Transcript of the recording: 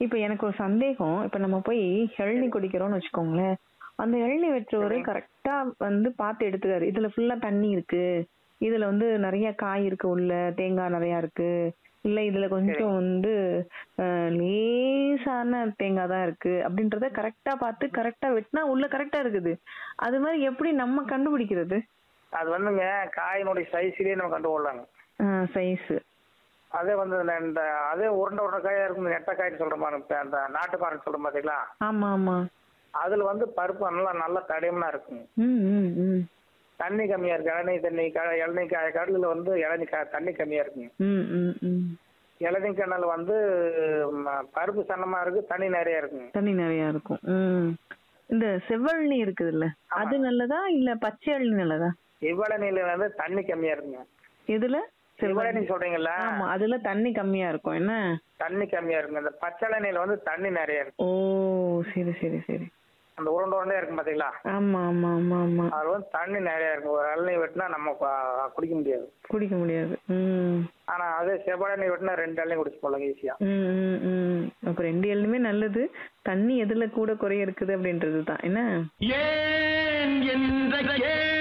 இப்ப எனக்கு ஒரு சந்தேகம் இப்ப நம்ம போய் இளநீ குடிக்கிறோம்னு வச்சுக்கோங்களேன் அந்த இளநீ வெட்டுறவரு கரெக்டா வந்து பார்த்து எடுத்துக்காரு இதுல ஃபுல்லா தண்ணி இருக்கு இதுல வந்து நிறைய காய் இருக்கு உள்ள தேங்காய் நிறைய இருக்கு இல்ல இதுல கொஞ்சம் வந்து அஹ், லேசான தேங்காய் தான் இருக்கு அப்படின்றத கரெக்டா பார்த்து கரெக்டா வெட்டினா உள்ள கரெக்டா இருக்குது அது மாதிரி எப்படி நம்ம கண்டுபிடிக்கிறது அது வந்துங்க காயினுடைய சைஸ்லயே நம்ம கண்டுகொள்ளலாங்க சைஸ் அதே வந்து இந்த- இந்த அதே உருண்டை உருண்டை காயா இருக்கும் இந்த நெட்டை காய்னு சொல்ற மாதிரி இப்ப அந்த நாட்டுக்காரன் சொல்ற பாத்தீங்களா ஆமா ஆமா அதுல வந்து பருப்பு நல்லா நல்ல தடிமனா இருக்குங்க ம் ம் ம் தண்ணி கம்மியா இருக்கு இளநீ தண்ணி க- இளநீ காய கடலில் வந்து இளநீ கா தண்ணி கம்மியா இருக்குங்க ம் ம் ம் இளநீ கண்ணல் வந்து ம, பருப்பு சன்னமா இருக்கு தண்ணி நிறைய இருக்குங்க தண்ணி நிறைய இருக்கும் ம் இந்த செவ்வழனி இருக்குதுல்ல அது நல்லதா இல்ல பச்சை அள்ளி நல்லதா இவ்வளநீல வந்து தண்ணி கம்மியா இருக்குங்க எதுல இவ்வளநீ சொல்றீங்கல்ல ஆமா அதுல தண்ணி கம்மியா இருக்கும் என்ன தண்ணி கம்மியா இருக்குங்க இந்த பச்சை இளநீல வந்து தண்ணி நிறைய இருக்கு ஓ சரி சரி சரி அந்த உருண்டை உருண்டையா இருக்கும் பாத்தீங்களா ஆமா ஆமா ஆமா ஆமா அது வந்து தண்ணி நிறைய இருக்கு ஒரு இளநீ வெட்டினா நம்ம ப- குடிக்க முடியாது குடிக்க முடியாது ம் ஆனா அதே செவ்வழநீ வெட்டினா ரெண்டு இளநீ குடிச்சு போடலாம் ஈஸியா ம் ம் ம் அப்ப ரெண்டு எள்ளுமே நல்லது தண்ணி எதுல கூட குறைய இருக்குது அப்படின்றது தான் என்ன ஏன் என்ற கேள்வி